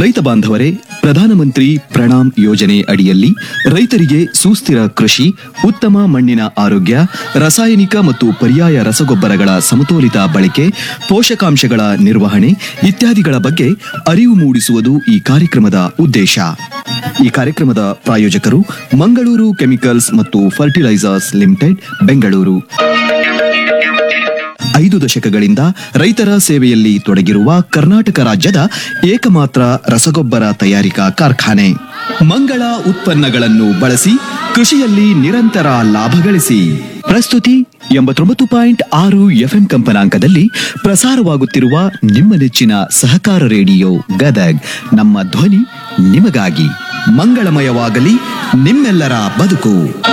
ರೈತ ಬಾಂಧವರೇ ಪ್ರಧಾನಮಂತ್ರಿ ಪ್ರಣಾಮ್ ಯೋಜನೆ ಅಡಿಯಲ್ಲಿ ರೈತರಿಗೆ ಸುಸ್ಥಿರ ಕೃಷಿ ಉತ್ತಮ ಮಣ್ಣಿನ ಆರೋಗ್ಯ ರಾಸಾಯನಿಕ ಮತ್ತು ಪರ್ಯಾಯ ರಸಗೊಬ್ಬರಗಳ ಸಮತೋಲಿತ ಬಳಕೆ ಪೋಷಕಾಂಶಗಳ ನಿರ್ವಹಣೆ ಇತ್ಯಾದಿಗಳ ಬಗ್ಗೆ ಅರಿವು ಮೂಡಿಸುವುದು ಈ ಕಾರ್ಯಕ್ರಮದ ಉದ್ದೇಶ ಈ ಕಾರ್ಯಕ್ರಮದ ಪ್ರಾಯೋಜಕರು ಮಂಗಳೂರು ಕೆಮಿಕಲ್ಸ್ ಮತ್ತು ಫರ್ಟಿಲೈಸರ್ಸ್ ಲಿಮಿಟೆಡ್ ಬೆಂಗಳೂರು ಐದು ದಶಕಗಳಿಂದ ರೈತರ ಸೇವೆಯಲ್ಲಿ ತೊಡಗಿರುವ ಕರ್ನಾಟಕ ರಾಜ್ಯದ ಏಕಮಾತ್ರ ರಸಗೊಬ್ಬರ ತಯಾರಿಕಾ ಕಾರ್ಖಾನೆ ಮಂಗಳ ಉತ್ಪನ್ನಗಳನ್ನು ಬಳಸಿ ಕೃಷಿಯಲ್ಲಿ ನಿರಂತರ ಲಾಭ ಗಳಿಸಿ ಪ್ರಸ್ತುತಿ ಎಂಬತ್ತೊಂಬತ್ತು ಪಾಯಿಂಟ್ ಆರು ಎಫ್ಎಂ ಕಂಪನಾಂಕದಲ್ಲಿ ಪ್ರಸಾರವಾಗುತ್ತಿರುವ ನಿಮ್ಮ ನೆಚ್ಚಿನ ಸಹಕಾರ ರೇಡಿಯೋ ಗದಗ್ ನಮ್ಮ ಧ್ವನಿ ನಿಮಗಾಗಿ ಮಂಗಳಮಯವಾಗಲಿ ನಿಮ್ಮೆಲ್ಲರ ಬದುಕು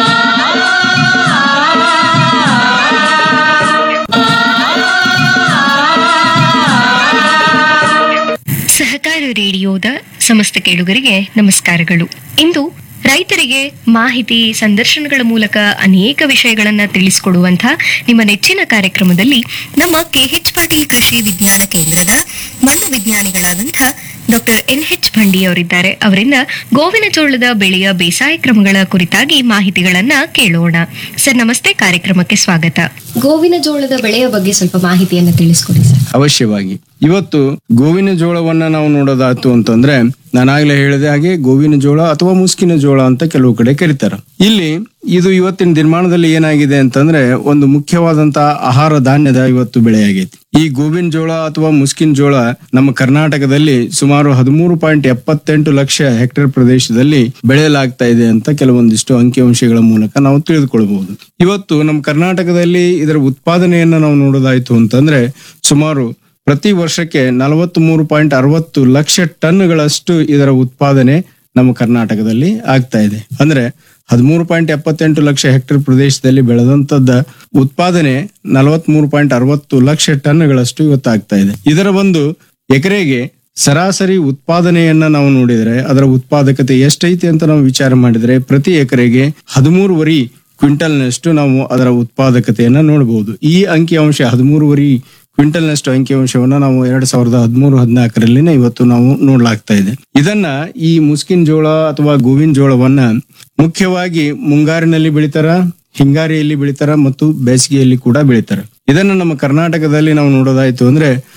ಸಹಕಾರ ರೇಡಿಯೋದ ಸಮಸ್ತ ಕೇಳುಗರಿಗೆ ನಮಸ್ಕಾರಗಳು ಇಂದು ರೈತರಿಗೆ ಮಾಹಿತಿ ಸಂದರ್ಶನಗಳ ಮೂಲಕ ಅನೇಕ ವಿಷಯಗಳನ್ನ ತಿಳಿಸಿಕೊಡುವಂತ ನಿಮ್ಮ ನೆಚ್ಚಿನ ಕಾರ್ಯಕ್ರಮದಲ್ಲಿ ನಮ್ಮ ಕೆಎಚ್ ಪಾಟೀಲ್ ಕೃಷಿ ವಿಜ್ಞಾನ ಕೇಂದ್ರದ ಮಣ್ಣು ವಿಜ್ಞಾನಿಗಳಾದಂಥ ಡಾಕ್ಟರ್ ಎನ್ ಎಚ್ ಭಂಡಿ ಅವರಿದ್ದಾರೆ ಅವರಿಂದ ಗೋವಿನ ಜೋಳದ ಬೆಳೆಯ ಬೇಸಾಯ ಕ್ರಮಗಳ ಕುರಿತಾಗಿ ಮಾಹಿತಿಗಳನ್ನ ಕೇಳೋಣ ಸರ್ ನಮಸ್ತೆ ಕಾರ್ಯಕ್ರಮಕ್ಕೆ ಸ್ವಾಗತ ಗೋವಿನ ಜೋಳದ ಬೆಳೆಯ ಬಗ್ಗೆ ಸ್ವಲ್ಪ ಮಾಹಿತಿಯನ್ನ ತಿಳಿಸ್ಕೊಡಿ ಸರ್ ಅವಶ್ಯವಾಗಿ ಇವತ್ತು ಗೋವಿನ ಜೋಳವನ್ನ ನಾವು ನೋಡೋದಾಯ್ತು ಅಂತಂದ್ರೆ ನಾನಾಗ್ಲೇ ಹೇಳಿದ ಹಾಗೆ ಗೋವಿನ ಜೋಳ ಅಥವಾ ಮುಸ್ಕಿನ ಜೋಳ ಅಂತ ಕೆಲವು ಕಡೆ ಕರೀತಾರೆ ಇಲ್ಲಿ ಇದು ಇವತ್ತಿನ ದಿನಮಾನದಲ್ಲಿ ಏನಾಗಿದೆ ಅಂತಂದ್ರೆ ಒಂದು ಮುಖ್ಯವಾದಂತಹ ಆಹಾರ ಧಾನ್ಯದ ಇವತ್ತು ಬೆಳೆಯಾಗೈತಿ ಈ ಗೋವಿನ ಜೋಳ ಅಥವಾ ಮುಸ್ಕಿನ ಜೋಳ ನಮ್ಮ ಕರ್ನಾಟಕದಲ್ಲಿ ಸುಮಾರು ಹದಿಮೂರು ಪಾಯಿಂಟ್ ಎಪ್ಪತ್ತೆಂಟು ಲಕ್ಷ ಹೆಕ್ಟೇರ್ ಪ್ರದೇಶದಲ್ಲಿ ಬೆಳೆಯಲಾಗ್ತಾ ಇದೆ ಅಂತ ಕೆಲವೊಂದಿಷ್ಟು ಅಂಕಿಅಂಶಗಳ ಮೂಲಕ ನಾವು ತಿಳಿದುಕೊಳ್ಬಹುದು ಇವತ್ತು ನಮ್ಮ ಕರ್ನಾಟಕದಲ್ಲಿ ಇದರ ಉತ್ಪಾದನೆಯನ್ನ ನಾವು ನೋಡೋದಾಯ್ತು ಅಂತಂದ್ರೆ ಸುಮಾರು ಪ್ರತಿ ವರ್ಷಕ್ಕೆ ನಲವತ್ತ್ ಮೂರು ಪಾಯಿಂಟ್ ಅರವತ್ತು ಲಕ್ಷ ಟನ್ಗಳಷ್ಟು ಇದರ ಉತ್ಪಾದನೆ ನಮ್ಮ ಕರ್ನಾಟಕದಲ್ಲಿ ಆಗ್ತಾ ಇದೆ ಅಂದ್ರೆ ಹದಿಮೂರು ಪಾಯಿಂಟ್ ಎಪ್ಪತ್ತೆಂಟು ಲಕ್ಷ ಹೆಕ್ಟೇರ್ ಪ್ರದೇಶದಲ್ಲಿ ಬೆಳೆದಂತದ್ದ ಉತ್ಪಾದನೆ ನಲವತ್ತ್ ಮೂರು ಪಾಯಿಂಟ್ ಅರವತ್ತು ಲಕ್ಷ ಟನ್ಗಳಷ್ಟು ಇವತ್ತು ಆಗ್ತಾ ಇದೆ ಇದರ ಒಂದು ಎಕರೆಗೆ ಸರಾಸರಿ ಉತ್ಪಾದನೆಯನ್ನ ನಾವು ನೋಡಿದ್ರೆ ಅದರ ಉತ್ಪಾದಕತೆ ಎಷ್ಟೈತಿ ಅಂತ ನಾವು ವಿಚಾರ ಮಾಡಿದ್ರೆ ಪ್ರತಿ ಎಕರೆಗೆ ಹದಿಮೂರುವರಿ ಕ್ವಿಂಟಲ್ನಷ್ಟು ನಾವು ಅದರ ಉತ್ಪಾದಕತೆಯನ್ನ ನೋಡಬಹುದು ಈ ಅಂಕಿಅಂಶ ಹದಿಮೂರುವರಿ ಕ್ವಿಂಟಲ್ನಷ್ಟು ಅಂಕಿಅಂಶವನ್ನ ನಾವು ಎರಡ್ ಸಾವಿರದ ಹದಿಮೂರು ಹದಿನಾಲ್ಕರಲ್ಲಿನ ಇವತ್ತು ನಾವು ನೋಡ್ಲಾಗ್ತಾ ಇದೆ ಇದನ್ನ ಈ ಮುಸ್ಕಿನ್ ಜೋಳ ಅಥವಾ ಗೋವಿನ ಜೋಳವನ್ನ ಮುಖ್ಯವಾಗಿ ಮುಂಗಾರಿನಲ್ಲಿ ಬೆಳಿತಾರ ಹಿಂಗಾರಿಯಲ್ಲಿ ಬೆಳಿತಾರ ಮತ್ತು ಬೇಸಿಗೆಯಲ್ಲಿ ಕೂಡ ಬೆಳಿತಾರ ಇದನ್ನ ನಮ್ಮ ಕರ್ನಾಟಕದಲ್ಲಿ ನಾವು ನೋಡೋದಾಯ್ತು ಅಂದ್ರೆ